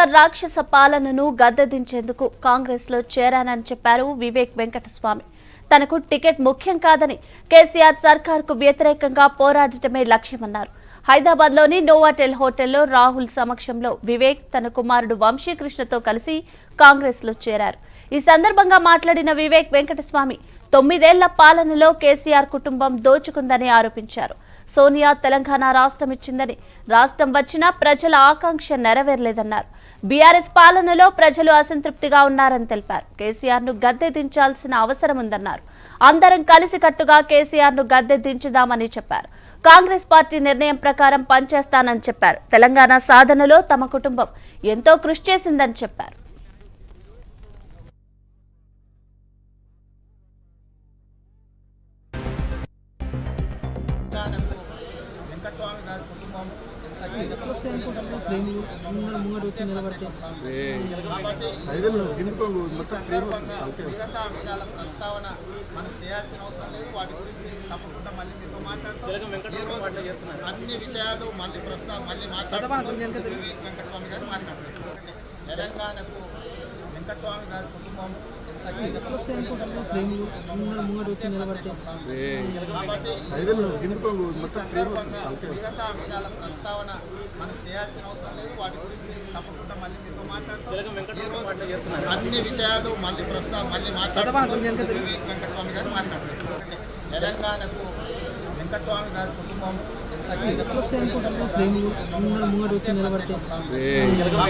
రాక్షస పాలనను గద్దెదించేందుకు కాంగ్రెస్ లో చేరానని చెప్పారు వివేక్ వెంకటస్వామి తనకు టికెట్ ముఖ్యం కాదని కేసీఆర్ సర్కార్కు వ్యతిరేకంగా పోరాడటమే లక్ష్యమన్నారు హైదరాబాద్ లోని నోవాటెల్ హోటల్లో రాహుల్ సమక్షంలో వివేక్ తన కుమారుడు వంశీకృష్ణతో కలిసి కాంగ్రెస్ లో చేరారు ఈ సందర్భంగా మాట్లాడిన వివేక్ వెంకటస్వామి తొమ్మిదేళ్ల పాలనలో కేసీఆర్ కుటుంబం దోచుకుందని ఆరోపించారు సోనియా తెలంగాణ రాష్ట్రం ఇచ్చిందని రాష్ట్రం వచ్చినా ప్రజల ఆకాంక్ష నెరవేరలేదన్నారు బీఆర్ఎస్ పాలనలో ప్రజలు అసంతృప్తిగా ఉన్నారని తెలిపారు కేసీఆర్ ను గద్దె దించాల్సిన అవసరం ఉందన్నారు అందరం కలిసికట్టుగా కేసీఆర్ ను గద్దె దించుదామని చెప్పారు కాంగ్రెస్ పార్టీ నిర్ణయం ప్రకారం పనిచేస్తానని చెప్పారు తెలంగాణ సాధనలో తమ కుటుంబం ఎంతో కృషి చేసిందని చెప్పారు తెలంగాణకు వెంకటస్వామి గారి కుటుంబం ఎంత కీలకమో దేశంలో కాబట్టి ఈ సందర్భంగా మిగతా అంశాల ప్రస్తావన మనం చేయాల్సిన అవసరం లేదు వాటి గురించి తప్పకుండా మళ్ళీ మీతో మాట్లాడతాం ఈ రోజు అన్ని విషయాలు మళ్ళీ ప్రస్తావ మళ్ళీ మాట్లాడుతున్నాం వివేక్ వెంకటస్వామి గారు మాట్లాడుతున్నారు తెలంగాణకు వెంకటస్వామి గారి కుటుంబం ఎంత కీలకమో దేశంలో కాబట్టి ఈ సందర్భంగా మిగతా అంశాల ప్రస్తావన మనం చేయాల్సిన అవసరం లేదు వాటి గురించి తప్పకుండా మళ్ళీ మీతో మాట్లాడతాం ఈ రోజు అన్ని విషయాలు మళ్ళీ ప్రస్తావ మళ్ళీ మాట్లాడుతున్నాం వివేక్ వెంకటస్వామి గారు మాట్లాడుతున్నారు తెలంగాణకు వెంకటస్వామి గారి కుటుంబం ఎంత కీలకమో దేశంలో